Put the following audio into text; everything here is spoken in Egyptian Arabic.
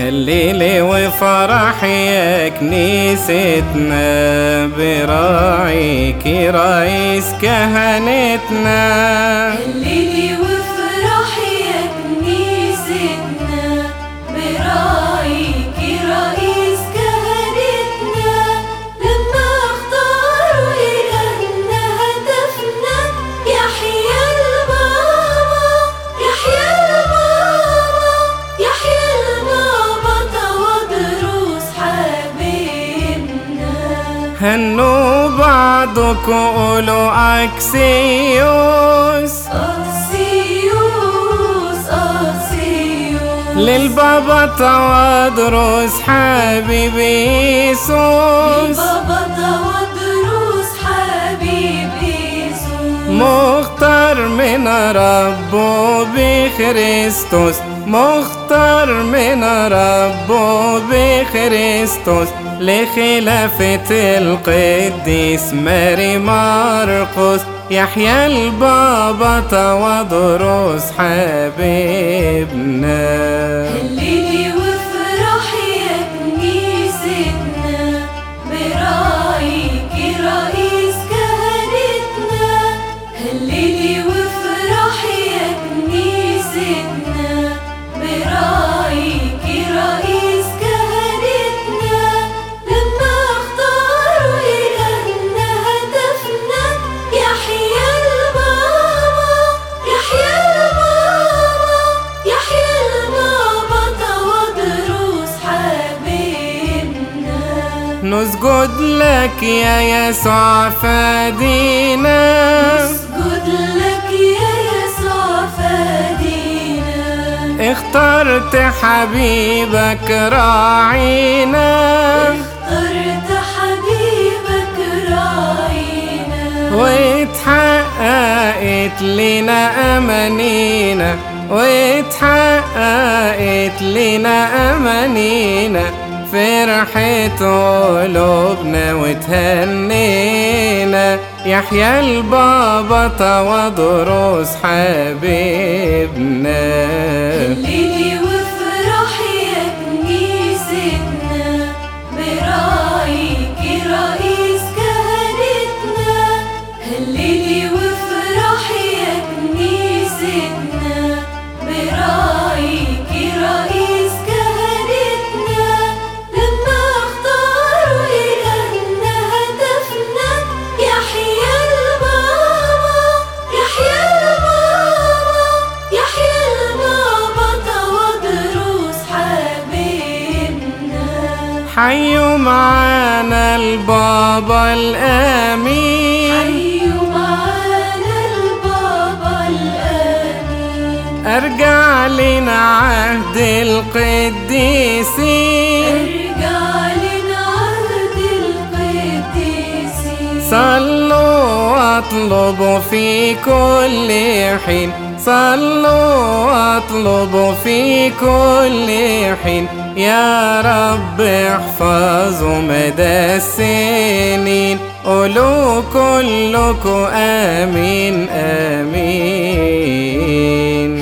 هللي وفرح يا كنيستنا براعيك رئيس كهنتنا هللي وافرح يا كنيستنا براعيك رئيس كهنتنا لما اختاروا إلهنا هدفنا يحيى البابا يحيى البابا يحيى البابا تودروس حبيبنا هنوا بعضك قولوا أكسيوس أسيوس أسيوس للبابا توادرس حبيبي يسوس بابا تودروس حبيب يسوع مختار من ربه بخريستوس مختار من ربه بخريستوس لخلافة القديس ماري مرقس يحيى البابا توادرس حبيبنا هللي وافرح يا كنيستنا براعيك رئيس كهنتنا هللي وافرح يا كنيستنا براعيك رئيس كهنتنا لما اختاروا إلهنا هدفنا يحيى البابا يحيى البابا يحيى البابا تودروس حبيبنا نسجد لك يا يسوع فادينا اسجد لك يا يسوع فادينا اخترت حبيبك راعينا اخترت حبيبك راعينا واتحققت لنا أمانينا واتحققت لنا أمانينا فرحة قلوبنا وتهنينا يحيى البابا توادرس حبيبنا هللي وافرح يا كنيستنا براعيك رئيس كهنتنا هللي وافرح يا كنيستنا براعيك رئيس كهنتنا لما اختاروا إلهنا هدفنا يحيى البابا يحيى البابا يحيى البابا تودروس حبيبنا حيوا معانا البابا الأمين حيوا معانا البابا الأمين أرجع لنا عهد القديسين ارجع لنا عهد القديسين صلوا واطلبوا في كل حين صلوا واطلبوا في كل حين يا رب احفظوا مدى السنين قولوا كلكم آمين آمين